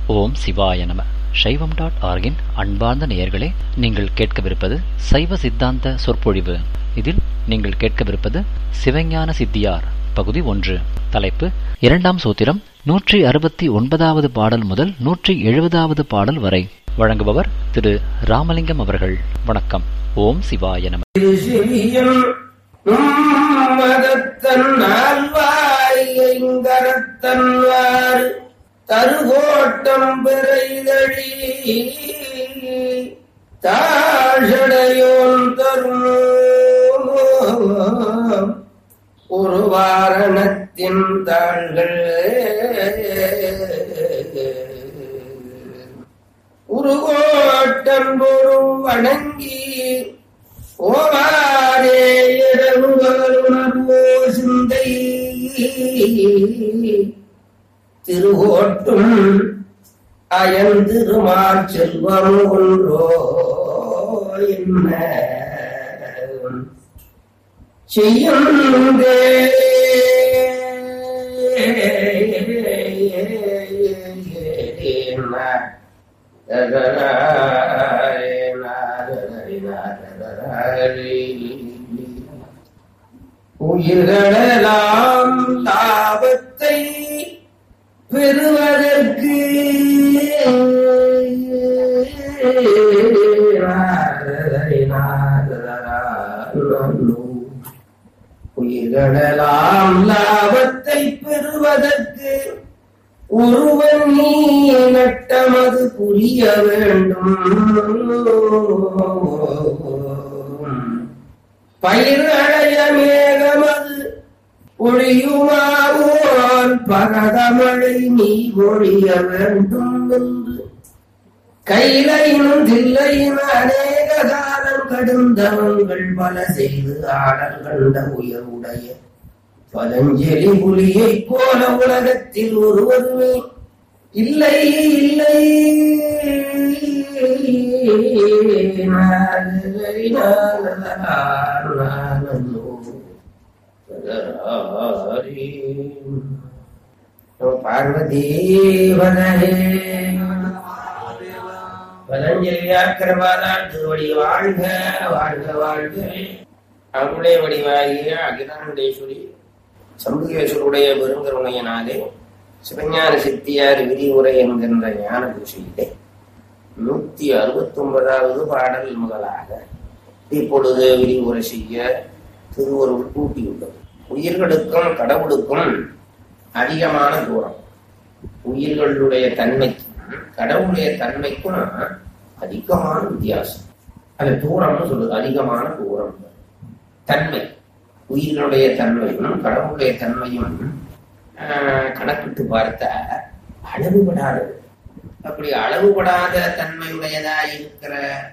ஓம் சிவாய நம சைவம் டாட் ஆர்கின் அன்பார்ந்த நேயர்களே நீங்கள் கேட்கவிருப்பது சைவ சித்தாந்த சொற்பொழிவு இதில் நீங்கள் கேட்கவிருப்பது சிவஞான சித்தியார் பகுதி ஒன்று தலைப்பு இரண்டாம் சூத்திரம் நூற்றி அறுபத்தி ஒன்பதாவது பாடல் முதல் நூற்றி எழுபதாவது பாடல் வரை வழங்குபவர் திரு ராமலிங்கம் அவர்கள் வணக்கம் ஓம் சிவாய நம சிறியம் மதத்தன் ஆழ்வாய்கரத்தன்வார் தருகோட்டம் பிறைதழி தாழடையோன் தரும் ஒரு வாரணத்தின் தாள்கள் உருகோட்டன் பொருள் வணங்கி ஓவாரே இரவுகளுணர்வோ சிந்தை திருவோட்டும் அயந்திருமார் செல்வம் ஒன்றோ என்ன செய்யுந்தே உயிர்களெல்லாம் லாபத்தை பெறுவதற்கு உயிர்களெல்லாம் லாபத்தை பெறுவதற்கு ஒருவன் நீ நட்டமது புரிய வேண்டும் பயிர் அடைய மேகமது ஒழியுமாவோன் பரதமழை நீ ஒழிய வேண்டும் என்று கையிலையும் தில்லையும் அநேக காலம் கடுந்தவங்கள் பல செய்து ஆடல் கண்ட உயர்வுடைய பதஞ்சலி புலியைப் போல உலகத்தில் ஒருவருமே இல்லை இல்லை பார்வதி பதஞ்சலியாக்கிரவாதால் திருவடி வாழ்க வாழ்க வாழ்க அவளுடைய வடிவாகிய அகிலாண்டேஸ்வரி சம்புகேஸ்வருடைய பெருங்கருணையினாலே சிவஞான சித்தியார் விரிவுரை என்கின்ற ஞான பூஷையிலே நூத்தி அறுபத்தி ஒன்பதாவது பாடல் முதலாக இப்பொழுது விரிவுரை செய்ய திருவருள் கூட்டியுள்ளது உயிர்களுக்கும் கடவுளுக்கும் அதிகமான தூரம் உயிர்களுடைய தன்மைக்கும் கடவுளுடைய தன்மைக்கும் அதிகமான வித்தியாசம் அது தூரம்னு சொல்லுது அதிகமான தூரம் தன்மை உயிர்களுடைய தன்மையும் கடவுளுடைய தன்மையும் கணக்கிட்டு பார்த்த அளவுபடாதது அப்படி அளவுபடாத தன்மையுடையதா இருக்கிற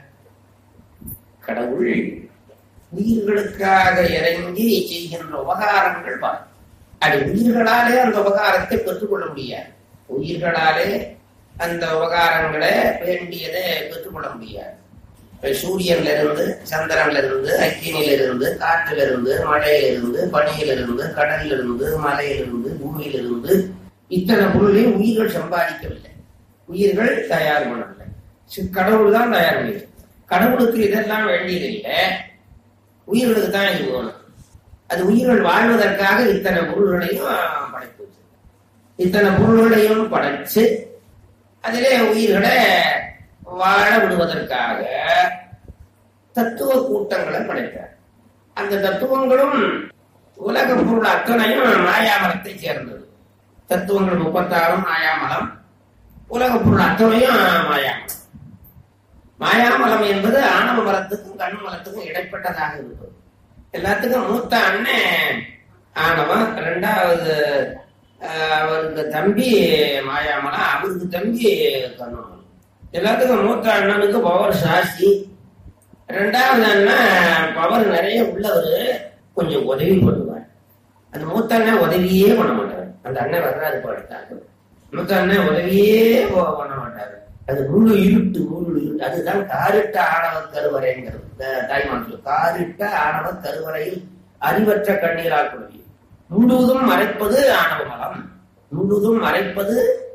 கடவுள் உயிர்களுக்காக இறங்கி செய்கின்ற உபகாரங்கள் பார் அது உயிர்களாலே அந்த உபகாரத்தை பெற்றுக்கொள்ள முடியாது உயிர்களாலே அந்த உபகாரங்களை வேண்டியதை பெற்றுக்கொள்ள முடியாது சூரியன்ல இருந்து சந்திரன்ல இருந்து அக்கினியில இருந்து காற்றுல இருந்து மழையில இருந்து பனியில இருந்து கடல்ல இருந்து மலையில இருந்து பூமியில இருந்து இத்தனை பொருளையும் உயிர்கள் சம்பாதிக்கவில்லை உயிர்கள் தயார் பண்ணவில்லை கடவுள் தான் தயார் பண்ணியது கடவுளுக்கு இதெல்லாம் வேண்டியதில்லை உயிர்களுக்கு தான் இது வேணும் அது உயிர்கள் வாழ்வதற்காக இத்தனை பொருள்களையும் படைத்து இத்தனை பொருள்களையும் படைச்சு அதிலே உயிர்களை வாழ விடுவதற்காக தத்துவ கூட்டங்களை படைத்தார் அந்த தத்துவங்களும் உலக பொருள் அத்தனையும் மாயாமலத்தை சேர்ந்தது தத்துவங்கள் முப்பத்தாறும் மாயாமலம் உலக பொருள் அத்தனையும் மாயாமலம் மாயாமலம் என்பது ஆணவ மலத்துக்கும் கண் மலத்துக்கும் இடைப்பட்டதாக இருப்பது எல்லாத்துக்கும் மூத்த அண்ணன் ஆணவம் ரெண்டாவது அவருக்கு தம்பி மாயாமலம் அவருக்கு தம்பி கண்ணமலம் எல்லாத்துக்கும் மூத்த அண்ணனுக்கு பவர் சாஸ்தி ரெண்டாவது அண்ணன் பவர் நிறைய உள்ளவர் கொஞ்சம் உதவி பண்ணுவார் அந்த மூத்த அண்ணன் உதவியே பண்ண மாட்டார் அந்த அண்ணன் வர்றாரு படுத்தாங்க மூத்த அண்ணன் உதவியே பண்ண மாட்டாரு அது முழு இருட்டு முழு இருட்டு அதுதான் காரிட்ட ஆணவ கருவறைங்கிறது தாய்மான் காரிட்ட ஆணவ கருவறையில் அறிவற்ற கண்ணீரால் குழவி முழுவதும் மறைப்பது ஆணவ மலம் முழுவதும் மறைப்பது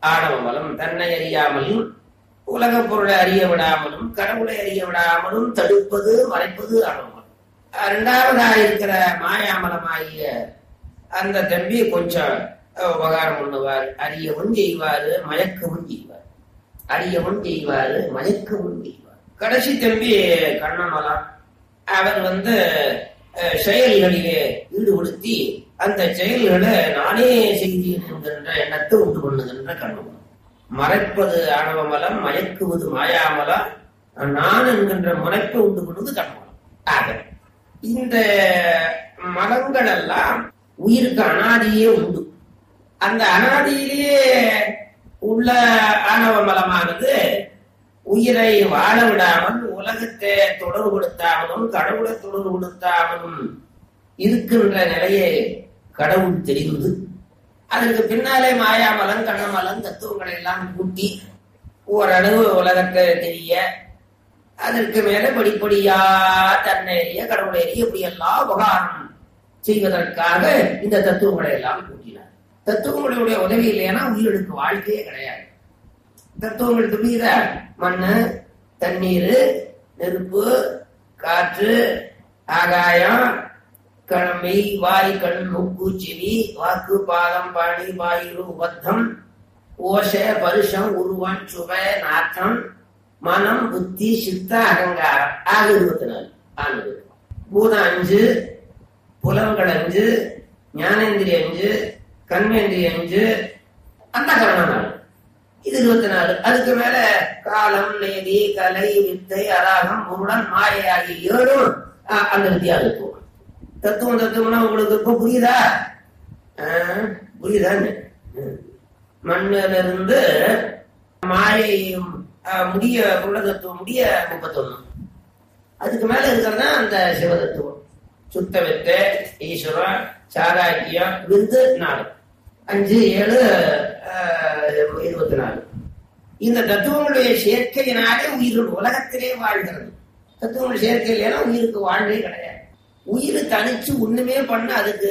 ஆணவமலம் தன்னை அறியாமலும் உலகப் பொருளை அறிய விடாமலும் கடவுளை அறிய விடாமலும் தடுப்பது மறைப்பது ஆணவமலம் இரண்டாவதாக இருக்கிற மாயாமலமாகிய அந்த தம்பி கொஞ்சம் அஹ், உபகாரம் பண்ணுவார் அறியவும் செய்வாரு மயக்கவும் செய்வார் அறியவும் செய்வாரு மயக்கவும் செய்வார் கடைசி தம்பி கண்ணமலம் அவர் வந்து அஹ், செயல்களிலே ஈடுபடுத்தி அந்த செயல்களை நானே செய்தேன் என்கின்ற எண்ணத்தை உண்டு பண்ணுகின்ற கண்ணமலம் மறைப்பது ஆணவமலம் மயக்குவது மாயாமலம் நான் என்கின்ற முனைப்பை உண்டு பண்ணுவது கண்ணமலம் ஆக இந்த மலங்கள் எல்லாம் உயிருக்கு அனாதியே உண்டு அந்த அனாதியிலேயே உள்ள ஆணவ மலமானது உயிரை வாழ விடாமல் உலகத்தை தொடர்புபடுத்தாமலும் கடவுளை தொடர்புபடுத்தாமலும் இருக்கின்ற நிலையை கடவுள் தெரிவது அதற்கு பின்னாலே மாயாமலம் கண்ணமலம் தத்துவங்களை எல்லாம் கூட்டி ஓரளவு உலகத்தை தெரிய அதற்கு மேல படிப்படியா தன்னை அறிய கடவுளை அறிய இப்படி எல்லாம் உபகாரம் செய்வதற்காக இந்த தத்துவங்களை எல்லாம் கூட்டினார் தத்துவங்களுடைய உதவி இல்லைன்னா உயிருக்கு வாழ்க்கையே கிடையாது தத்துவங்கள் புரியுத மண்ணு தண்ணீர் நெருப்பு காற்று ஆகாயம் கிழமை வாய் கண் மூக்கு செவி வாக்கு பாதம் பாணி வாயு உபத்தம் ஓஷ பருஷம் உருவம் சுவை நாற்றம் மனம் புத்தி சித்த அகங்காரம் ஆக இருபத்தி நாலு ஆனது பூதம் அஞ்சு புலன்கள் அஞ்சு ஞானேந்திரிய அஞ்சு கண்மேந்திரிய அஞ்சு அந்த கரணம் நாலு இது இருபத்தி நாலு அதுக்கு மேல காலம் நேதி கலை வித்தை அராகம் முருடன் மாயை ஆகிய ஏழும் அஹ், அந்த வித்தியாசத்துவம் தத்துவம் தத்துவம்னா உங்களுக்கு இப்ப புரியுதா ஆஹ், புரியுதான்னு ம். மண்ணில இருந்து மாயை அஹ், முடிய உள்ள தத்துவம் முடிய முப்பத்தொன்னு அதுக்கு மேல இருக்கிறதா அந்த சிவதத்துவம் சுத்த வித்தை ஈஸ்வரம் சாதாக்கியம் விந்து நாலு அஞ்சு ஏழு அஹ், இருபத்தி நாலு இந்த தத்துவங்களுடைய சேர்க்கையினாலே உயிர்கள் உலகத்திலே வாழ்கிறது தத்துவங்கள் சேர்க்கை இல்லைன்னா உயிருக்கு வாழ்வே கிடையாது உயிர் தனிச்சு ஒண்ணுமே பண்ண அதுக்கு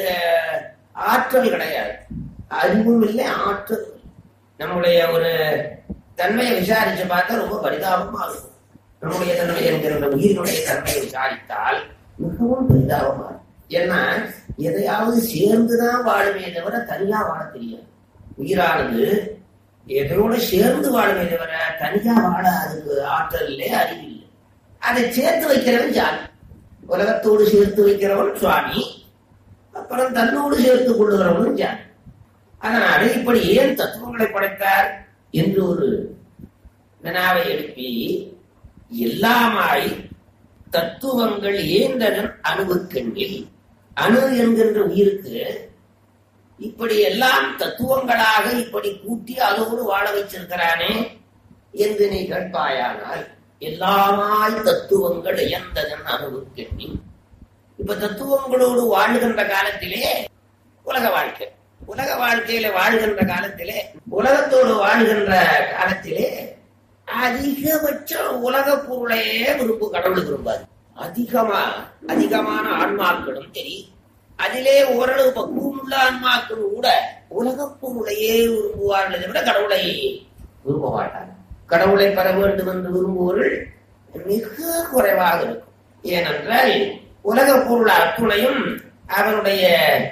ஆற்றல் கிடையாது அறிவும் இல்லை ஆற்றல் இல்லை. நம்முடைய ஒரு தன்மையை விசாரிச்சு பார்த்தா ரொம்ப பரிதாபமா இருக்கும் நம்முடைய தன்மை என்கிற அந்த உயிரினுடைய தன்மையை விசாரித்தால் மிகவும் பரிதாபமா இருக்கும் ஏன்னா எதையாவது சேர்ந்துதான் வாழுமே தவிர தனியா வாழ தெரியாது உயிரானது எதையோட சேர்ந்து வாழுமே தவிர தனியா வாழ அதுக்கு ஆற்றல் இல்லை அறிவு இல்லை அதை சேர்த்து வைக்கிறவன் ஜாதி உலகத்தோடு சேர்த்து வைக்கிறவன் சுவாமி அப்புறம் தன்னோடு சேர்த்துக் கொள்ளுகிறவனும் ஜாதி அதனால இப்படி ஏன் தத்துவங்களை படைத்தார் என்று ஒரு வினாவை எழுப்பி எல்லாமாய் தத்துவங்கள் ஏந்ததன் அணுவுக்கெண்ணில் அணு என்கின்ற உயிருக்கு இப்படி எல்லாம் தத்துவங்களாக இப்படி கூட்டி அதோடு வாழ வச்சிருக்கிறானே என்று நீ கேட்பாயானால் எல்லாமாய் தத்துவங்கள் இயந்ததன் அணுவுக்கெண்ணில் இப்ப தத்துவங்களோடு வாழ்கின்ற காலத்திலே உலக வாழ்க்கை உலக வாழ்க்கையில வாழ்கின்ற காலத்திலே உலகத்தோடு வாழ்கின்ற காலத்திலே அதிகபட்சம் உலக பொருளையே விரும்பு கடவுள் விரும்பாது அதிகமா அதிகமான ஆன்மாக்களும் சரி அதிலே ஓரளவு பக்குவமுள்ள ஆன்மாக்கள் கூட உலக பொருளையே விரும்புவார்களே விட கடவுளை விரும்ப மாட்டார்கள் கடவுளை பெற வேண்டும் என்று விரும்புவர்கள் மிக குறைவாக இருக்கும் ஏனென்றால் உலக பொருள் அத்துணையும் அவனுடைய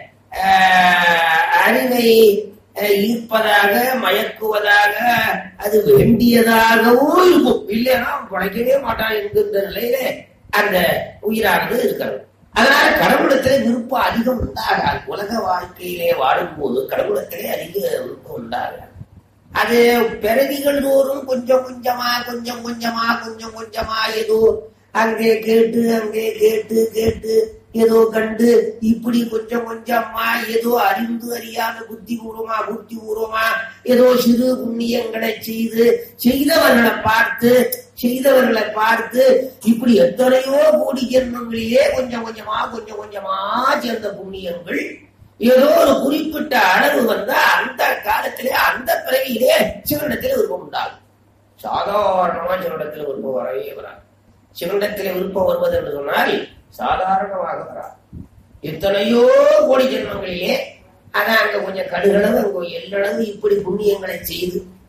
ஆஹ், அறிவை அஹ், ஈர்ப்பதாக மயக்குவதாக அது வேண்டியதாகவும் இருக்கும் இல்லைன்னா படைக்கவே மாட்டான் என்கின்ற நிலையில அந்த உயிரானது இருக்கிறது அதனால கடவுளத்திலே விருப்பம் அதிகம் உண்டாகாது உலக வாழ்க்கையிலே வாழும்போது கடவுளத்திலே அதிக விருப்பம் உண்டாகாது அது பிறவிகள் தோறும் கொஞ்சம் கொஞ்சமா கொஞ்சம் கொஞ்சமா கொஞ்சம் கொஞ்சமா ஏதோ அங்கே கேட்டு அங்கே கேட்டு கேட்டு ஏதோ கண்டு இப்படி கொஞ்சம் கொஞ்சமா ஏதோ அறிந்து அறியாத புத்தி பூர்வமா புத்தி பூர்வமா ஏதோ சிறு புண்ணியங்களை செய்து செய்தவர்களை பார்த்து செய்தவர்களை பார்த்து இப்படி எத்தனையோ கோடி ஜென்மங்களிலே கொஞ்சம் கொஞ்சமா கொஞ்சம் கொஞ்சமா சேர்ந்த புண்ணியங்கள் ஏதோ ஒரு குறிப்பிட்ட அளவு வந்தா அந்த காலத்திலே அந்த பிறவியிலே சிவனிடத்திலே விருப்பம் உண்டாகும் சாதாரணமா சிவனிடத்தில் விருப்பம் வரவே வராது சிவனிடத்திலே விருப்பம் வருவது என்று சொன்னால் சாதாரணமாக வராது எத்தனையோ கோடி ஜென்மங்களிலே அதான் அங்க கொஞ்சம் கடுகளவு அங்க எல்லளவு இப்படி புண்ணியங்களை செய்து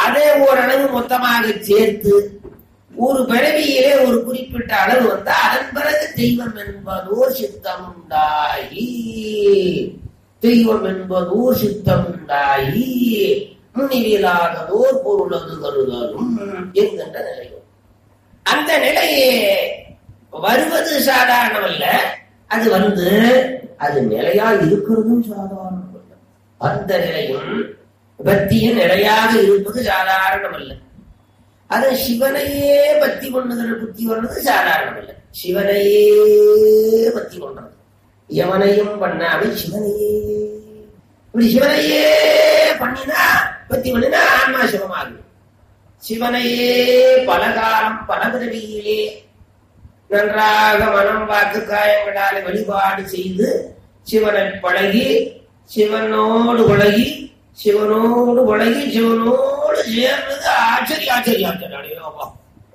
அதை ஓரளவு மொத்தமாக சேர்த்து ஒரு பிறவியிலே ஒரு குறிப்பிட்ட அளவு வந்தா அதன் பிறகு தெய்வம் என்பதோர் சித்தம் உண்டாகி தெய்வம் என்பதோர் சித்தம் உண்டாகி முன்னிலாததோர் பொருளது கருதலும் என்கின்ற நிலை அந்த நிலையே வருவது சாதாரணமல்ல அது வந்து அது நிலையா இருக்கிறதும் சாதாரணம் அல்ல அந்த நிலையும் பக்தியும் நிலையாக இருப்பது சாதாரணமல்ல அது சிவனையே பக்தி கொண்டுகிற புத்தி வர்றது சாதாரணமல்ல சிவனையே பக்தி கொண்டது எவனையும் பண்ணாமல் சிவனையே இப்படி சிவனையே பண்ணினா பக்தி பண்ணினா ஆன்மா சிவமாகும் சிவனையே பல காலம் பல பிறவியிலே நன்றாக மனம் வாக்கு காயங்களால் வழிபாடு செய்து சிவனை பழகி சிவனோடு பழகி சிவனோடு பழகி சிவனோடு சேர்ந்தது ஆச்சரிய ஆச்சரிய ஆச்சரியம்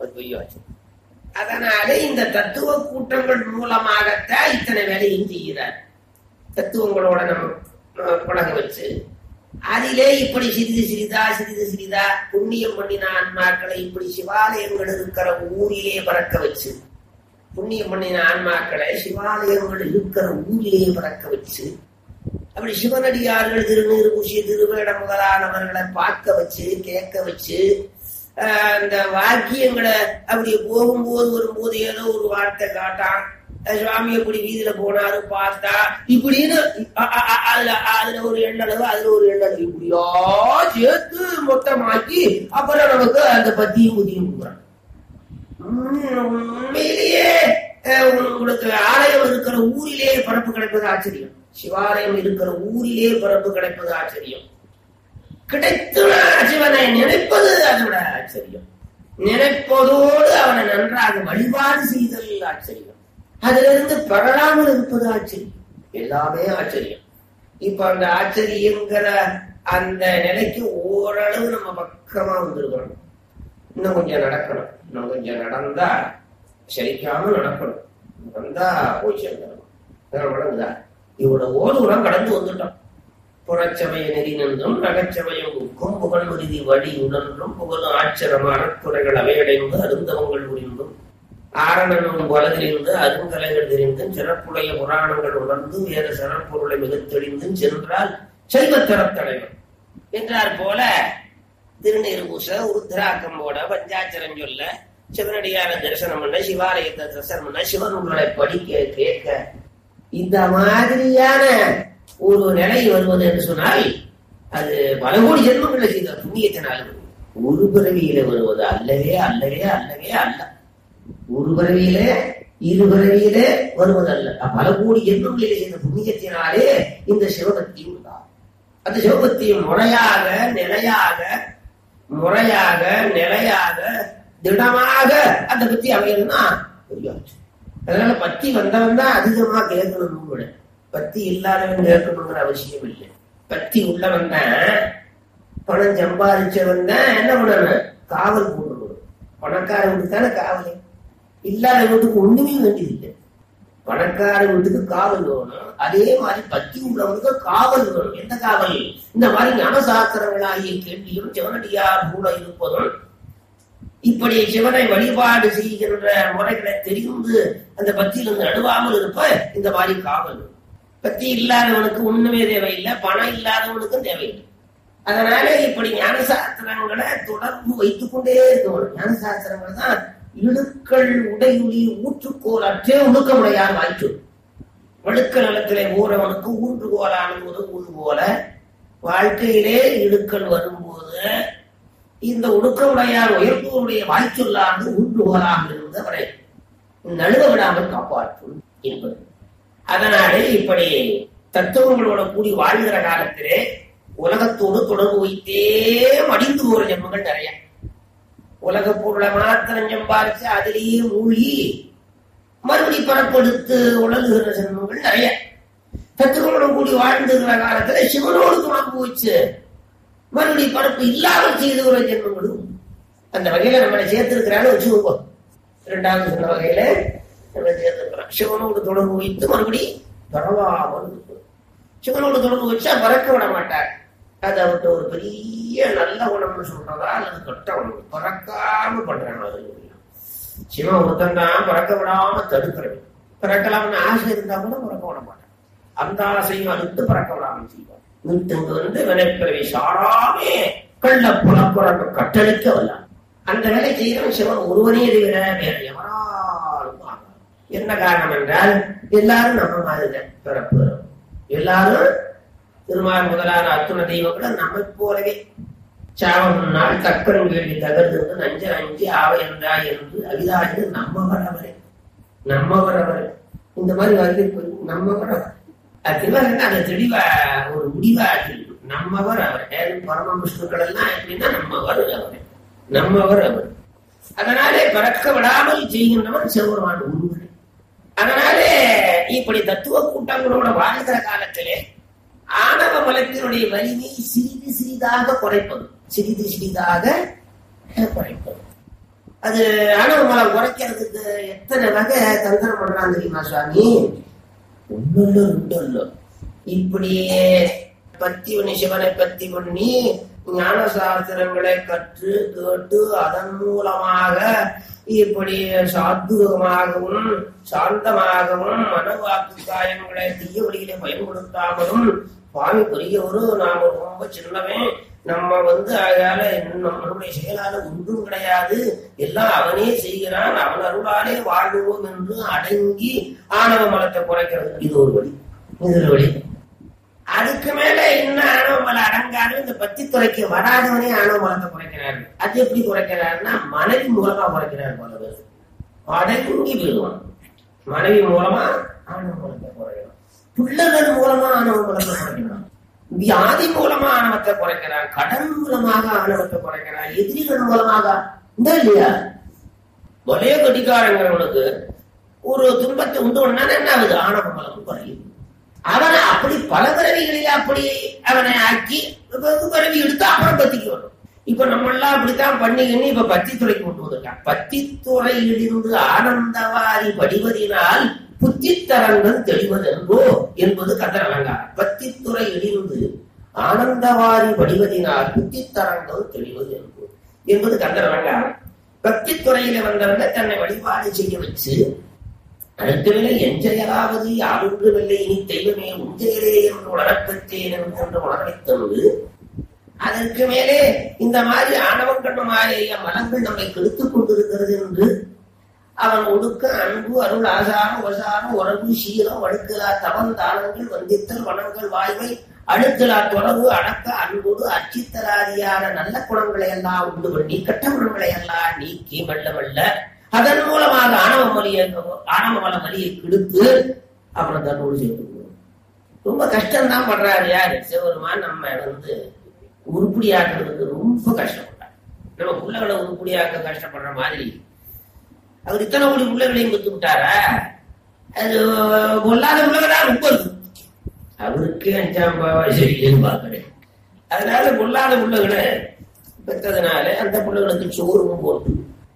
அதனால இந்த தத்துவ கூட்டங்கள் மூலமாகத்தான் இத்தனை வேலையும் செய்கிறார் தத்துவங்களோட நம்ம பழக வச்சு அதிலே இப்படி சிறிது சிறிதா சிறிது சிறிதா புண்ணியம் பண்ணின ஆன்மாக்களை இப்படி சிவாலயங்கள் இருக்கிற ஊரிலே பறக்க வச்சு புண்ணியம் பண்ணின ஆன்மாக்களை சிவாலயங்கள் இருக்கிற ஊரிலே பறக்க வச்சு அப்படி சிவனடியார்கள் திருநீர் பூசி திருவேட முதலானவர்களை பார்க்க வச்சு கேட்க வச்சு அந்த வாக்கியங்களை அப்படி போகும்போது வரும்போது ஏதோ ஒரு வார்த்தை காட்டான் சுவாமி எப்படி வீதியில போனாரு பார்த்தா இப்படின்னு அதுல அதுல ஒரு எண்ணளவு அதுல ஒரு எண்ணளவு இப்படியா சேர்த்து மொத்தமாக்கி அப்புறம் நமக்கு அந்த பத்தியும் புத்தியும் கொடுக்குறான் உண்மையிலேயே உங்களுக்கு ஆலயம் இருக்கிற ஊரிலே பரப்பு கிடைப்பது ஆச்சரியம் சிவாலயம் இருக்கிற ஊரிலே பரப்பு கிடைப்பது ஆச்சரியம் கிடைத்துள்ள சிவனை நினைப்பது அதோட ஆச்சரியம் நினைப்பதோடு அவனை நன்றாக வழிபாடு செய்தல் ஆச்சரியம் அதிலிருந்து பெறலாமல் இருப்பது ஆச்சரியம் எல்லாமே ஆச்சரியம் இப்ப அந்த ஆச்சரியங்கிற அந்த நிலைக்கு ஓரளவு நம்ம பக்கமா வந்திருக்கிறோம் இன்னும் கொஞ்சம் நடக்கணும் இன்னும் கொஞ்சம் நடந்தா சரிக்காம நடக்கணும் நடந்தா போய் சேர்ந்துடணும் வழங்குதா இவ்வளவு ஓதுகுணம் கடந்து வந்துட்டோம் புறச்சமய நெறி நின்றும் நகைச்சமயம் உக்கும் புகழ் உறுதி வழி உணர்ந்தும் புகழும் ஆச்சரமான துறைகள் அவையடைந்து அருந்தவங்கள் புரிந்தும் ஆரணனும் வலதிலிருந்து அருங்கலைகள் தெரிந்தும் சிறப்புடைய புராணங்கள் உணர்ந்து வேற சிறப்பொருளை மிக தெளிந்தும் சென்றால் செல்வத்தரத்தடைவன் என்றார் போல திருநீர் பூச உருத்திராக்கம் போட பஞ்சாச்சரம் சொல்ல சிவனடியான தரிசனம் பண்ண சிவாலயத்தை தரிசனம் பண்ண சிவனுங்களை படிக்க கேட்க இந்த மாதிரியான ஒரு நிலை வருவது என்று சொன்னால் அது பல கோடி ஜென்மங்களை செய்த புண்ணியத்தினால் ஒரு பிறவியில வருவது அல்லவே அல்லவே அல்லவே அல்ல ஒரு பிறவியிலே இரு பிறவியிலே வருவதல்ல பல கோடி ஜென்மங்களிலே செய்த புண்ணியத்தினாலே இந்த சிவபக்தியும் தான் அந்த சிவபக்தியும் முறையாக நிலையாக முறையாக நிலையாக திடமாக அந்த பத்தி அமையணும்னா புரியாச்சு அதனால பத்தி வந்தவன் தான் அதிகமா கேட்கணும் கூட பத்தி இல்லாதவன் கேட்கணுங்கிற அவசியம் இல்லை பத்தி உள்ளவன் தான் பணம் சம்பாதிச்சவன் தான் என்ன பண்ணணும் காவல் போடணும் பணக்கார வீட்டுக்கு தானே காவல் இல்லாத வீட்டுக்கு ஒண்ணுமே வேண்டியதில்லை பணக்கார வீட்டுக்கு காவல் வேணும் அதே மாதிரி பத்தி உள்ளவனுக்கு காவல் வேணும் எந்த காவல் இந்த மாதிரி ஞானசாஸ்திரங்களாகிய கேள்வியும் சிவனடியார் கூட இருப்பதும் இப்படி சிவனை வழிபாடு செய்கின்ற முறைகளை தெரிந்து அந்த பக்தியிலிருந்து நடுவாமல் இருப்ப இந்த மாதிரி காவல் பக்தி இல்லாதவனுக்கு ஒண்ணுமே தேவையில்லை பணம் இல்லாதவனுக்கும் தேவையில்லை அதனால இப்படி ஞானசாஸ்திரங்களை தொடர்பு வைத்துக் கொண்டே இருக்கணும் ஞானசாஸ்திரங்கள் தான் இழுக்கள் உடையுளி ஊற்றுக்கோல் அற்றே உழுக்கமுடையார் வாய்ப்பு வழுக்க நிலத்திலே ஊறவனுக்கு ஊன்றுகோலான ஒரு ஊது போல வாழ்க்கையிலே இழுக்கள் வரும்போது இந்த ஒடுக்கமுடையார் உயர்ந்தோருடைய வாய்ச்சொல்லாண்டு ஊன்றுகோலாக இருந்தவரை நழுவ விடாமல் காப்பாற்றும் என்பது அதனாலே இப்படி தத்துவங்களோட கூடி வாழ்கிற காலத்திலே உலகத்தோடு தொடர்பு வைத்தே மடிந்து போற ஜென்மங்கள் நிறைய உலக பொருளை மாத்திரம் சம்பாதிச்சு அதிலேயே மூழ்கி மறுபடி பரப்படுத்து உலகுகிற ஜென்மங்கள் நிறைய தத்துவங்களோட கூடி வாழ்ந்துகிற காலத்துல சிவனோடு தொடர்பு வச்சு மறுபடி பரப்பு இல்லாமல் செய்துகிற ஜென்மங்களும் அந்த வகையில நம்மளை சேர்த்திருக்கிறான்னு வச்சுக்கோங்க இரண்டாவது சொன்ன வகையில நம்மளை சேர்த்திருக்கிறோம் சிவனோடு தொடர்பு வைத்து மறுபடி பரவாமல் சிவனோடு தொடர்பு வச்சா பறக்க விட மாட்டார் அது அவர்கிட்ட ஒரு பெரிய நல்ல குணம்னு சொல்றதா அல்லது கெட்ட குணம் பறக்காம பண்றாங்க அது சிவன் ஒருத்தன் தான் பறக்க விடாம தடுக்கிறவன் பிறக்கலாம்னு ஆசை இருந்தா கூட பிறக்க விட மாட்டான் அந்த ஆசையும் அழுத்து பறக்க விடாம செய்வான் வீட்டுக்கு வந்து வினைப்பிறவை சாராமே கள்ள புலப்புறங்க கட்டளிக்க வல்லான் அந்த வேலை செய்கிறவன் சிவன் ஒருவனே தவிர வேற எவராலும் ஆகாது. என்ன காரணம் என்றால் எல்லாரும் நம்ம மாதிரி பிறப்பு எல்லாரும் திருமால் முதலான அத்துண தெய்வங்களும் நம்மை போலவே சாவம் நாள் தக்கரும் கேள்வி தகர்ந்து நஞ்ச அஞ்சு ஆவ என்றா என்று அகிதாண்டு நம்ம வரவரே நம்ம வரவரே இந்த மாதிரி வந்து நம்ம வர திருவாரூர் அதை தெளிவா ஒரு முடிவா ஆக்கிருக்கு. நம்மவர் அவர் ஏன் பரம விஷ்ணுக்கள் எல்லாம் எப்படின்னா நம்மவர் அவர் நம்மவர் அவர் அதனாலே பறக்க விடாமல் செய்கின்றவன் சிவபெருமான் உருவன் அதனாலே இப்படி தத்துவ கூட்டங்களோட வாழ்கிற காலத்திலே ஆணவ மலத்தினுடைய வலிமை சிறிது சிறிதாக குறைப்பது சிறிது சிறிதாக குறைப்பது அது ஆணவ மலம் குறைக்கிறதுக்கு எத்தனை வகை தந்திரம் பண்றான் தெரியுமா சுவாமி ஒண்ணுல ரெண்டு இல்ல இப்படியே பத்தி பண்ணி சிவனை பத்தி பண்ணி ஞான சாஸ்திரங்களை கற்று கேட்டு அதன் மூலமாக இப்படி சாத்வகமாகவும் சாந்தமாகவும் மனவாக்கு காயங்களை தீய வழியிலே பயன்படுத்தாமலும் சுவாமி பெரியவரு நாம ரொம்ப சின்னவன் நம்ம வந்து அதால நம்மளுடைய செயலால ஒன்றும் கிடையாது எல்லாம் அவனே செய்கிறான் அவன் அருளாலே வாழ்வோம் என்று அடங்கி ஆணவ மலத்தை குறைக்கிறது இது ஒரு வழி இது ஒரு வழி அதுக்கு மேல இன்னும் ஆணவ மலை அடங்காது இந்த பத்தி துறைக்கு வராதவனே ஆணவ மலத்தை குறைக்கிறாரு அது எப்படி குறைக்கிறாருன்னா மனைவி மூலமா குறைக்கிறார் பல பேர் அடங்கி போயிடுவான் மனைவி மூலமா ஆணவ மலத்தை குறைக்கிறான் பிள்ளைகள் மூலமா ஆணவ மலத்தை குறைக்கிறான் வியாதி மூலமா ஆணவத்தை குறைக்கிறான் கடன் மூலமாக ஆணவத்தை குறைக்கிறான் எதிரிகள் மூலமாக இந்த இல்லையா ஒரே கடிகாரங்கிறவனுக்கு ஒரு துன்பத்தை உண்டு பண்ணா என்ன ஆகுது ஆணவ மலம் குறையும் அவனை அப்படி பல பிறவிகளில் அப்படி அவனை ஆக்கி வெகு பிறவி எடுத்து அப்புறம் பத்திக்கு வரும் இப்ப நம்ம எல்லாம் அப்படித்தான் பண்ணிக்கின்னு இப்ப பத்தி துறைக்கு கொண்டு வந்திருக்கான் பத்தி துறையிலிருந்து ஆனந்தவாரி படிவதினால் புத்தித்தரங்கள் தெளிவதென்றோ என்பது கதர் அலங்காரம் பத்தித்துறை இடிந்து ஆனந்தவாரி படிவதினால் புத்தித்தரங்கள் தெளிவது என்போ என்பது கந்தர் அலங்காரம் பக்தி துறையில வந்தவங்க தன்னை வழிபாடு செய்ய வச்சு அடுத்தவில்லை எஞ்செயலாவது யாருன்றுமில்லை இனி தெய்வமே உஞ்செயலே என்று உணரப்பெற்றேன் என்று உணர்வைத் தந்து அதற்கு மேலே இந்த மாதிரி ஆணவம் கண்ணுமாறிய மலங்கள் நம்மை கெடுத்துக் கொண்டிருக்கிறது என்று அவன் ஒடுக்க அன்பு அருள் ஆசாரம் உபசாரம் உறவு சீலம் வடுக்கலா தவம் தானங்கள் வந்தித்தல் வனங்கள் வாய்மை அடுக்கலா தொடர்பு அடக்க அன்போடு அச்சித்தலாதியான நல்ல குணங்களை எல்லாம் உண்டு பண்ணி கெட்ட குணங்களை எல்லாம் நீக்கி மெல்ல மெல்ல அதன் மூலமாக ஆணவ மொழியை ஆணவ மல மொழியை கெடுத்து அப்புறம் தன்னோடு சேர்த்து ரொம்ப கஷ்டம்தான் படுறாரு யாரு சிவருமான் நம்ம வந்து உருப்படியாக்குறதுக்கு ரொம்ப கஷ்டப்படுறாரு நம்ம பிள்ளைகளை உருப்படியாக்க கஷ்டப்படுற மாதிரி அவர் இத்தனை கோடி பிள்ளைகளையும் கொடுத்து விட்டாரா அது பொல்லாத பிள்ளைகளா ரொம்ப இருக்கு அவருக்கே அஞ்சாம் சரின்னு பார்க்கிறேன் அதனால பொல்லாத பிள்ளைகளை பெற்றதுனால அந்த பிள்ளைகளுக்கு சோறும் போட்டு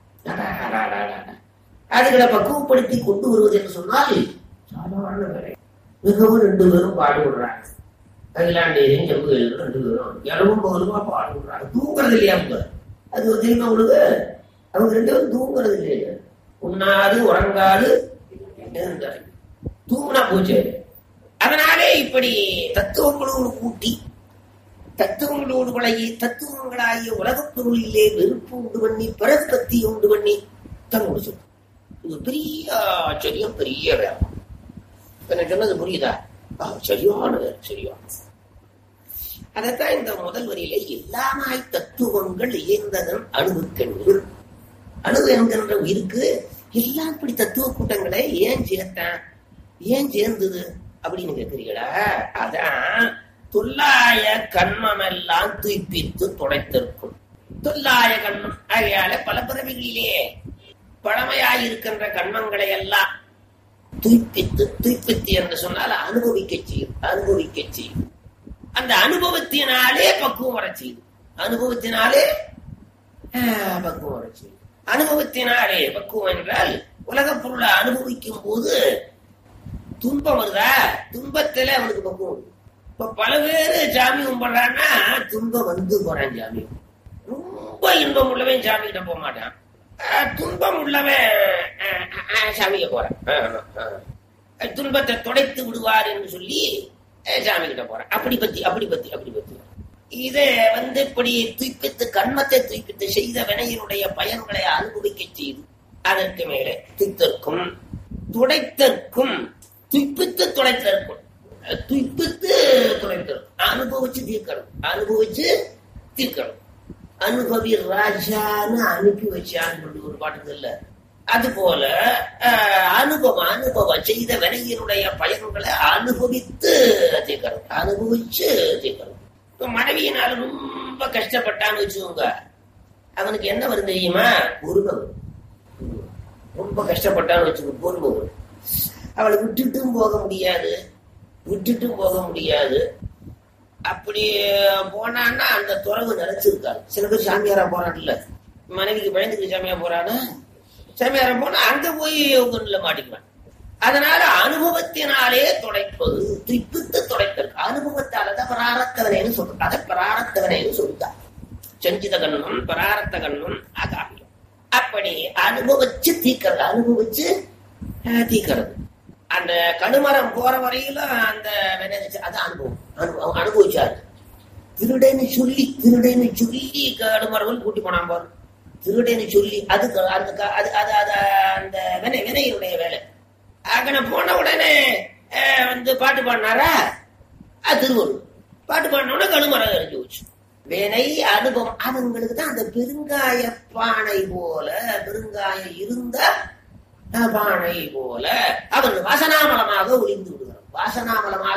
அதுகளை பக்குவப்படுத்தி கொண்டு வருவது என்று சொன்னால் சாதாரண வேலை மிகவும் ரெண்டு பேரும் பாடுபடுறாங்க அகிலாண்டேரியும் ஜம்புகளும் ரெண்டு பேரும் இரவும் பகலுமா பாடுபடுறாங்க தூங்குறது இல்லையா அவங்க அது தெரியுமா உங்களுக்கு அவங்க ரெண்டு பேரும் தூங்குறது இல்லையா உண்ணாது உறங்காது இருந்தாரு தூங்கினா போச்சு அதனாலே இப்படி தத்துவங்களோடு கூட்டி தத்துவங்களோடு பழகி தத்துவங்களாகிய உலகப் பொருளிலே வெறுப்பு உண்டு பண்ணி பிறகு கத்தி உண்டு பண்ணி தன் முடிச்சு இது பெரிய ஆச்சரியம் பெரிய வேலை எனக்கு சொன்னது புரியுதா ஆ, சரியான வேலை சரியான அதைத்தான் இந்த முதல் வரியிலே எல்லாமாய் தத்துவங்கள் இயந்ததன் அணுவுக்கென்று அணு என்கின்ற உயிருக்கு எல்லாம் இப்படி தத்துவ கூட்டங்களை ஏன் சேர்த்தான் ஏன் சேர்ந்தது அப்படின்னு கேட்கிறீங்களா அதான் தொல்லாய கண்மம் எல்லாம் துய்ப்பித்து துடைத்திருக்கும் தொல்லாய கண்மம் ஆகையால பல பிறவிகளிலே பழமையாயிருக்கின்ற கண்மங்களை எல்லாம் துய்ப்பித்து துய்ப்பித்து என்று சொன்னால் அனுபவிக்க செய்யும் அனுபவிக்க செய்யும் அந்த அனுபவத்தினாலே பக்குவம் வர செய்யும் அனுபவத்தினாலே ஆஹ், பக்குவம் வர செய்யும் அனுபவத்தினாலே பக்குவம் என்றால் உலகப் பொருளை அனுபவிக்கும் போது துன்பம் வருதா துன்பத்துல அவனுக்கு பக்குவம் வரும். இப்ப பல பேரு சாமி கும்பிடுறான்னா துன்பம் வந்து போறான் சாமி ரொம்ப இன்பம் உள்ளவன் சாமி கிட்ட போக மாட்டான் அஹ் துன்பம் உள்ளவன் அஹ், அஹ், சாமிக்கு போறான் அஹ், அஹ். துன்பத்தை துடைத்து விடுவார் என்று சொல்லி அஹ், சாமி கிட்ட போறான் அப்படி பத்தி அப்படி பத்தி அப்படி பத்தி இது வந்து இப்படி துய்ப்பித்து கண்மத்தை துய்ப்பித்து செய்த வினையினுடைய பயன்களை அனுபவிக்க செய்து அதற்கு மேலே துய்த்தற்கும் துடைத்தற்கும் துய்ப்பித்து துடைத்தற்கும் அஹ், துய்ப்பித்து துடைத்தற்கும் அனுபவிச்சு தீர்க்கணும் அனுபவிச்சு தீர்க்கணும் அனுபவி ராஜான்னு அனுப்பி வச்சான்னு சொல்லி ஒரு பாட்டு இல்ல அது போல அஹ், அனுபவம் அனுபவம் செய்த வினையினுடைய பயன்களை அனுபவித்து தீர்க்கணும் அனுபவிச்சு தீர்க்கணும் இப்ப மனைவியினால ரொம்ப கஷ்டப்பட்டான்னு வச்சுக்கோங்க அவனுக்கு என்ன வரும் தெரியுமா பொறுமை வரும். ரொம்ப கஷ்டப்பட்டான்னு வச்சுக்கோ பொறுமை வரும். அவளை விட்டுட்டும் போக முடியாது விட்டுட்டும் போக முடியாது அப்படி போனான்னா அந்த துறவு நினைச்சிருக்காரு சில பேர் சாமியாரா போறான்ல மனைவிக்கு பயந்துக்கு சாமியா போறானா சாமியாரா போனா அங்க போய் உங்கள்ல மாட்டிக்குவான் அதனால அனுபவத்தினாலே துடைப்பது துய்ப்பித்து துடைத்தல் அனுபவத்தாலதான் பராரத்தவனேன்னு சொல்றான் அதை பராரத்தவனேன்னு சொல்லிட்டான் செஞ்சித கண்ணும் பராரத்த கண்ணும் அகாமியம் அப்படி அனுபவிச்சு தீக்கிறது அனுபவிச்சு அஹ், தீக்கிறது அந்த கடுமரம் போற வரையிலும் அந்த வினைச்சு அது அனுபவம் அனுபவம் அனுபவிச்சாரு திருடன்னு சொல்லி திருடன்னு சொல்லி கடுமரவன் கூட்டி போனான் பாரு திருடன்னு சொல்லி அது க- அந்த க- அது அது அது அந்த வினை வினையுடைய வேலை அங்கன போன உடனே அஹ், வந்து பாட்டு பாடினாரா அது திருவள்ளுவர் பாட்டு பாடின உடனே கடுமரம் எரிஞ்சு போச்சு வினை அனுபவம் அவங்களுக்கு தான் அந்த பெருங்காய பானை போல பெருங்காயம் இருந்த அஹ், பானை போல அவன் வாசனாமலமாக ஒளிந்து விடுகிறான் வாசனாமலமாக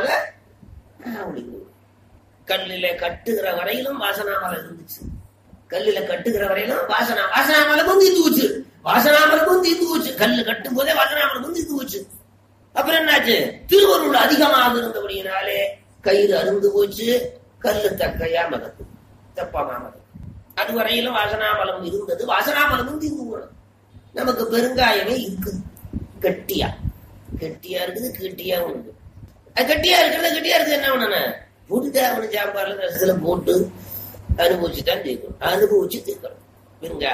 அஹ், ஒளிந்து விடுகிறான். கல்லில கட்டுகிற வரையிலும் வாசனாமலம் இருந்துச்சு கல்லுல கட்டுகிற வரையிலும் வாசனா வாசனாமலமும் தீர்ந்து போச்சு வாசனாமலமும் தீர்ந்து போச்சு கல்லு கட்டும் போதே வாசனாமலமும் தீர்ந்து போச்சு அப்புறம் என்னாச்சு திருவருள் அதிகமாக இருந்தபடியினாலே கயிறு அருந்து போச்சு கல்லு தக்கையா மதத்து தப்பமா மதம் அது வரையிலும் வாசனாமலம் இருந்தது வாசனாமலமும் தீர்ந்து போனது நமக்கு பெருங்காயமே இருக்குது கெட்டியா கெட்டியா இருக்குது கெட்டியாவும் இருக்கு அது கெட்டியா இருக்கிறது கெட்டியா இருக்குது என்ன பண்ணணும் புடிதா அவனு சாம்பார்ல ரசத்துல போட்டு அனுபவிச்சு தான் தீர்க்கணும் அனுபவிச்சு தீர்க்கணும் இருங்க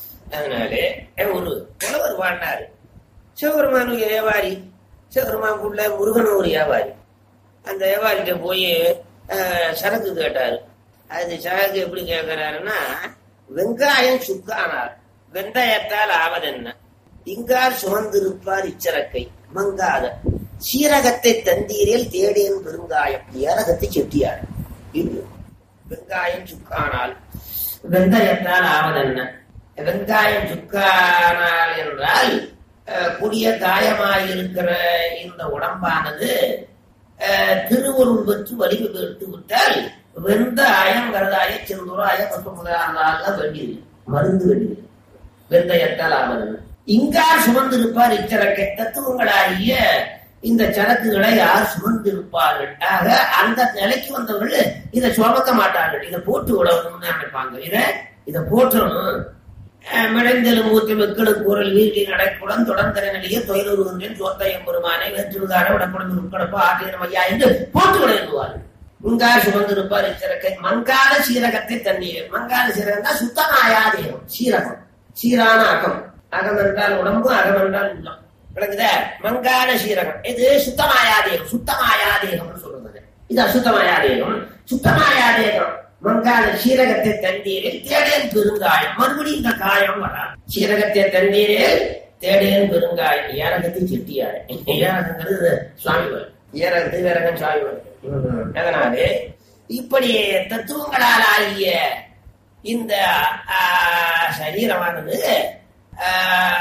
அதனாலே ஒரு புலவர் வாழ்னாரு சிவபெருமான் ஒரு வியாபாரி சிவபெருமான் புள்ள முருகன் ஒரு வியாபாரி அந்த வியாபாரிகிட்ட போய் அஹ், சரக்கு கேட்டாரு அது சரக்கு எப்படி கேட்கிறாருன்னா வெங்காயம் சுக்கானார் வெந்தயத்தால் ஆவதென்ன இங்கார் சுமந்திருப்பார் இச்சரக்கை மங்காத சீரகத்தை தந்தீரில் தேடேன் பெருங்காயம் ஏரகத்தை செட்டியார் இது வெங்காயம் சுக்கானால் வெந்தயத்தால் ஆவதென்ன வெங்காயம் சுக்கானால் என்றால் அஹ், கொடிய காயமாயிருக்கிற இந்த உடம்பானது அஹ், திருவருள் பெற்று வலிமை பெற்று விட்டால் வெந்த அயம் கரதாய செந்துராய பத்து முதலாக வேண்டியது மருந்து வேண்டியது வெந்தயத்தால் ஆவது இங்கார் சுமந்திருப்பார் இச்சரக்கை தத்துவங்களாகிய இந்த சரக்குகளை யார் சுமந்திருப்பார்கள் ஆக அந்த நிலைக்கு வந்தவர்கள் இதை சுமக்க மாட்டார்கள் இதை போட்டு விடணும்னு நினைப்பாங்க இதை இதை போற்றணும் அஹ் மிடைந்தெலும் ஊற்றி மக்களுக்கு குரல் வீட்டில் நடைக்குடன் தொடர்ந்தர நிலைய தொழிலுறுகின்றேன் சோத்தையம் பெருமானை வெற்றுகார விடப்படும் உட்கடப்பு ஆற்றியம் ஐயா என்று போட்டு விடுவார்கள் முங்கார் சுமந்திருப்பார் இச்சிறக்கை மங்காத சீரகத்தை தண்ணீர் மங்காத சீரகம் தான் சுத்தமாயாதேகம் சீரகம் சீரான அகம் அகம் என்றால் உடம்பு அகம் என்றால் உள்ளம் விளங்குதா மங்காத சீரகம் இது சுத்தமாயாதேகம் சுத்தமாயாதேகம்னு சொல்றது இது அசுத்தமாயாதேகம் சுத்தமாயாதேகம் மங்காத சீரகத்தை தண்ணீரில் தேடேன் பெருங்காயம் மறுபடியும் இந்த காயம் வரா சீரகத்தை தண்ணீரில் தேடேன் பெருங்காயம் ஏரகத்தை செட்டியார் ஏரகங்கிறது சுவாமிவர் ஏரகத்தை வேரகம் சுவாமிவர் அதனாலே இப்படி தத்துவங்களால் ஆகிய இந்த ஆ, சரீரமானது ஆ,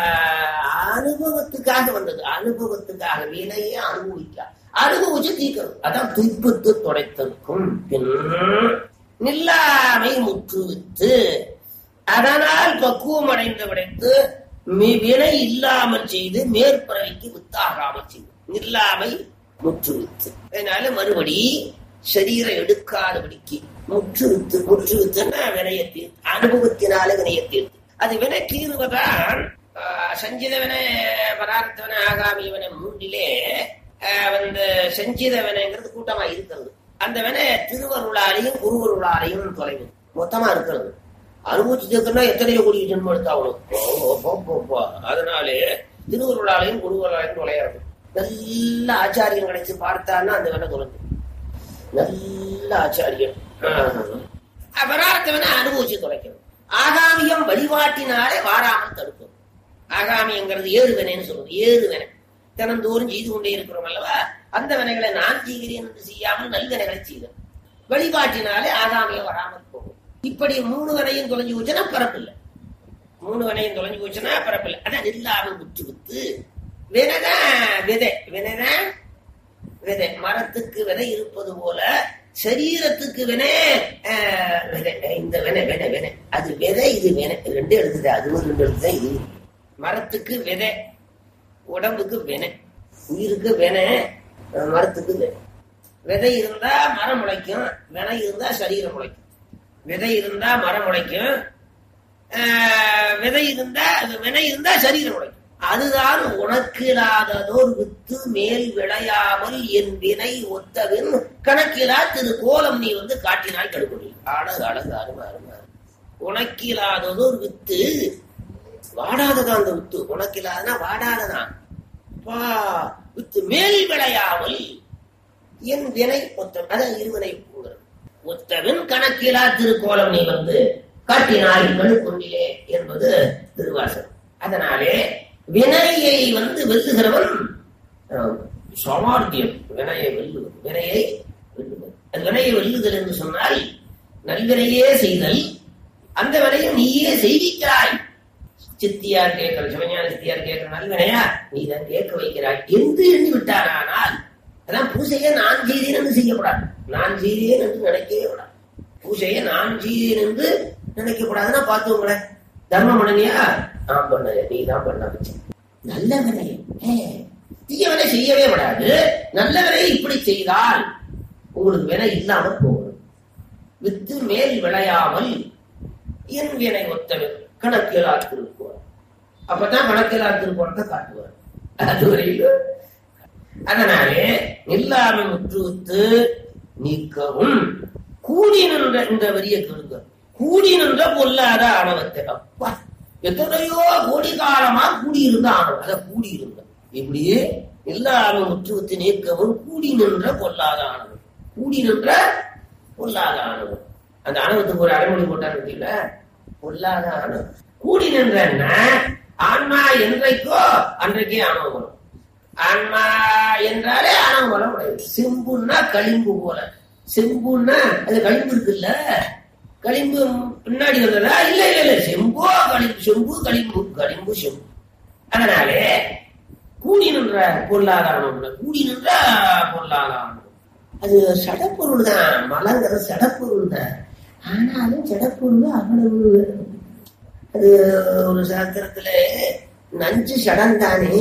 அனுபவத்துக்காக வந்தது அனுபவத்துக்காக வினையை அனுபவிக்க அனுபவிச்சு தீர்க்கணும் அதான் துய்ப்புத்து துடைத்திருக்கும் பின் நில்லாமை முற்றுவித்து அதனால் பக்குவம் அடைந்து விடைத்து மி- வினை இல்லாமல் செய்து மேற்பறவைக்கு வித்தாகாமல் செய்து நில்லாமை முற்றுவித்து அதனால மறுபடி சரீரம் எடுக்காதபடிக்கு முற்றுவித்து முற்றுவித்துன்னா வினையை தீர்த்து அனுபவத்தினால வினையை தீர்த்து அது வினை தீர்வதான் ஆஹ், சஞ்சித வினை பரார்த்தவன ஆகாமியவன மூன்றிலே ஆஹ், வந்து சஞ்சித வினைங்கிறது கூட்டமா இருக்கிறது அந்த வினை திருவருளாலையும் குருவருளாலையும் தொலைவு மொத்தமா இருக்கிறது அனுபவிச்சு சேர்க்கணும்னா எத்தனையோ கோடி ஜென்மம் எடுத்தாகணும் அதனாலே திருவருளாலையும் குருவருளாலையும் தொலைகிறது நல்ல ஆச்சாரியம் கிடைச்சு பார்த்தான்னா அந்த வினை தொலைஞ்சு நல்ல ஆச்சாரியம் அபரார்த்தவனை அனுபவிச்சு தொலைக்கணும் ஆகாமியம் வழிபாட்டினாலே வாராமல் தடுக்கும் ஆகாமியங்கிறது ஏறு வினைன்னு சொல்றது ஏறு வினை தினந்தோறும் செய்து கொண்டே இருக்கிறோம் அல்லவா அந்த வினைகளை நான் செய்கிறேன் என்று செய்யாமல் நல்வினைகளை செய்தோம் வழிபாட்டினாலே ஆகாமியம் வராமல் போகும் இப்படி மூணு வரையும் தொலைஞ்சு போச்சுன்னா பரப்பில்லை மூணு வரையும் தொலைஞ்சு போச்சுன்னா பரப்பில்லை அதான் இல்லாமல் முற்று வித்து வினைதான் விதை வினைதான் விதை மரத்துக்கு விதை இருப்பது போல சரீரத்துக்கு வினை ஆஹ், விதை இந்த வினை வினை வினை அது விதை இது வினை ரெண்டு எழுதுது அதுவும் ரெண்டு எழுதுதான் இது மரத்துக்கு விதை உடம்புக்கு வினை உயிருக்கு வினை அஹ், மரத்துக்கு வினை விதை இருந்தா மரம் முளைக்கும் வினை இருந்தா சரீரம் முளைக்கும் விதை இருந்தா மரம் முளைக்கும் ஆஹ், விதை இருந்தா வினை இருந்தா சரீரம் முளைக்கும் அதுதான் உனக்கிலாததோர் வித்து மேல் விளையாமல் என் வினை ஒத்தவின் கணக்கிலா திரு கோலம் நீ வந்து காட்டினாய் கடுபடி அழகு அழகு அருமை அருமை அருமை. உனக்கிலாததோர் வித்து வாடாததான் அந்த வித்து உனக்கில்லாதனா வாடாததான் பா வித்து மேல் விளையாமல் என் வினை ஒத்தம் அதான் இருவினை கூடுறது ஒத்தவின் கணக்கிலா திருக்கோலம் நீ வந்து காட்டினாய் கழுக்கொண்டிலே என்பது திருவாசகம் அதனாலே வினையை வந்து வெல்லுகிறவன் அஹ், சாமர்த்தியம் வினையை வெல்லுவது வினையை வெல்லுவது அது வினையை வெல்லுதல் என்று சொன்னால் நல்வினையே செய்தல் அந்த வினையை நீயே செய்விக்கிறாய் சித்தியார் கேட்கிற சிவஞான சித்தியார் கேட்கிற நல்வினையா நீ தான் கேட்க வைக்கிறாய் என்று எண்ணி விட்டாரானால் அதான் பூஜையை நான் செய்தேன் என்று செய்யக்கூடாது நான் செய்தேன் என்று நினைக்கவே கூடாது பூஜையை நான் செய்தேன் என்று நினைக்கக்கூடாதுன்னா பார்த்துங்களேன் தர்மம் பண்ணனியா நான் பண்ணல நீ தான் பண்ண வச்ச நல்ல வினை தீய வினை செய்யவே விடாது நல்ல வினையை இப்படி செய்தால் உங்களுக்கு வினை இல்லாம போகும் வித்து மேல் விளையாமல் என் வினை ஒத்தவன் கணக்கியலா திருக்குவார் அப்பதான் கணக்கியலா திருக்குறத்தை காட்டுவார் அது வரையிலும் அதனாலே இல்லாம முற்றுவித்து நீக்கவும் கூடி நின்ற இந்த வரிய கேளுங்க கூடி நின்ற பொல்லாத ஆணவத்தை அப்பா எத்தனையோ கோடி காலமா கூடியிருந்த ஆணவம் அத கூடியிருந்த இப்படியே எல்லாரும் முற்றுவித்து நீக்கவும் கூடி நின்ற பொல்லாத ஆணவம் கூடி நின்ற பொல்லாத ஆணவம் அந்த ஆணவத்துக்கு ஒரு அடைமொழி போட்டார் பார்த்தீங்களா பொல்லாத ஆணவம் கூடி நின்றன்னா ஆன்மா என்றைக்கோ அன்றைக்கே ஆணவம் வரும் ஆன்மா என்றாலே ஆணவம் வர முடியாது செம்புன்னா களிம்பு போல செம்புன்னா அது களிம்பு இருக்குல்ல களிம்பு பின்னாடி வந்ததா இல்ல இல்ல இல்ல செம்போ களிம்பு செம்பு களிம்பு களிம்பு செம்பு அதனாலே கூடி நின்ற பொருளாதாரம் கூடி நின்ற பொருளாதாரம் அது சடப்பொருள் தான் மலங்கிறது சடப்பொருள் தான் ஆனாலும் சடப்பொருள் அவ்வளவு அது ஒரு சாஸ்திரத்துல நஞ்சு சடந்தானே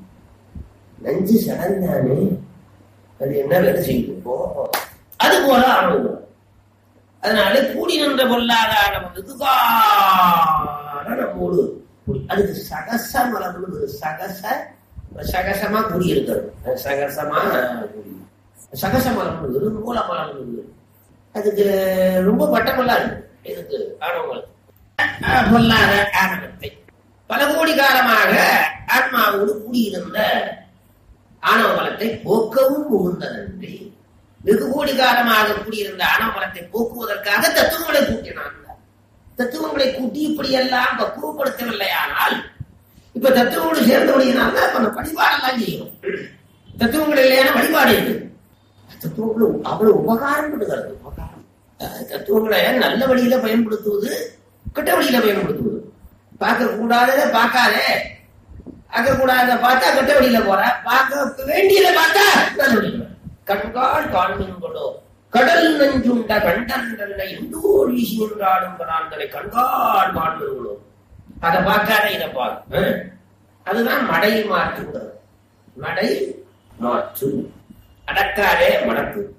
நஞ்சு சடந்தானே அது என்ன வேலை செய்யும் இப்போ அது போல ஆணவம் அதனால கூடி நின்ற பொருளாதாரம் இதுக்கான நம்மோடு கூடி- அதுக்கு சகச மலர்ந்து சகச சகசமா கூடியிருக்கிறது சகசமா கூடி சகச மலர்ந்து மூல மலர்ந்து அதுக்கு ரொம்ப பட்டமெல்லாம் இருக்கு இதுக்கு ஆணவங்களுக்கு அஹ் பொல்லாத ஆணவத்தை பல கோடி காலமாக ஆத்மாவோடு கூடியிருந்த ஆணவ பலத்தை போக்கவும் புகுந்ததன்றி வெகு கோடி காலமாக கூடியிருந்த ஆணவ பலத்தை போக்குவதற்காக தத்துவங்களை கூட்டினான் தத்துவங்களை கூட்டி இப்படியெல்லாம் பக்குவப்படுத்தவில்லையானால் இப்ப தத்துவங்களோடு சேர்ந்தபடியினால இப்ப நம்ம வழிபாடெல்லாம் செய்யணும் தத்துவங்கள் இல்லையான வழிபாடு இருக்கு தத்துவங்கள் அவ்வளவு உபகாரம் பண்ணுகிறது உபகாரம் அஹ் தத்துவங்களை நல்ல வழியில பயன்படுத்துவது கெட்ட வழியில பயன்படுத்துவது பார்க்க கூடாததை பார்க்காதே பார்க்க கூடாததை பார்த்தா கெட்ட வழியில போற பார்க்க வேண்டியதை பார்த்தா நல்ல வழியில போற. கண்கால் காண்பீங்களோ கடல் நஞ்சுண்ட கண்டன்றல்ல எந்தோர் வீசி நின்றாடும் பிரான்களை கண்கால் காண்பீங்களோ அதை பார்க்காத இதை பாரு அஹ். அதுதான் மடை மாற்றுகிறது மடை மாற்று அடக்காதே மடக்கு